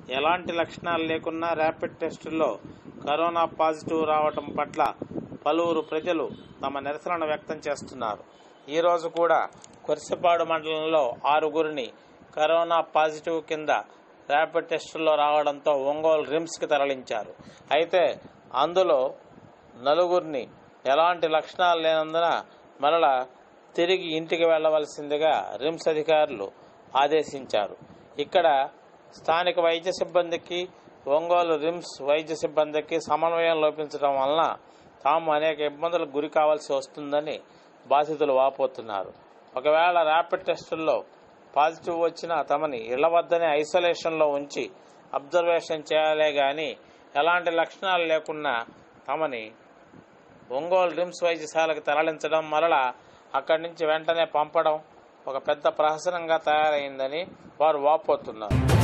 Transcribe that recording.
ఎలాంటి లక్షణాలు లేకున్నా ర్యాపిడ్ టెస్టుల్లో కరోనా పాజిటివ్ రావటం పట్ల పలువురు ప్రజలు తమ నిరసనను వ్యక్తం చేస్తున్నారు ఈ రోజు కూడా కురిసిపాడు మండలంలో ఆరుగురిని కరోనా పాజిటివ్ కింద ర్యాపిడ్ టెస్టుల్లో రావడంతో ఒంగోలు రిమ్స్కి తరలించారు అయితే అందులో నలుగురిని ఎలాంటి లక్షణాలు లేనందున మరలా తిరిగి ఇంటికి వెళ్ళవలసిందిగా రిమ్స్ అధికారులు ఆదేశించారు ఇక్కడ స్థానిక వైద్య సిబ్బందికి ఒంగోలు రిమ్స్ వైద్య సిబ్బందికి సమన్వయం లోపించడం వలన తాము అనేక ఇబ్బందులకు గురి కావాల్సి వస్తుందని బాధితులు వాపోతున్నారు ఒకవేళ ర్యాపిడ్ టెస్టుల్లో పాజిటివ్ వచ్చినా తమని ఇళ్ల వద్దనే ఐసోలేషన్లో ఉంచి అబ్జర్వేషన్ చేయాలే గాని ఎలాంటి లక్షణాలు లేకున్నా తమని ఒంగోలు రిమ్స్ వైద్యశాలకు తరలించడం మరలా అక్కడి నుంచి వెంటనే పంపడం ఒక పెద్ద ప్రహసనంగా తయారైందని వారు వాపోతున్నారు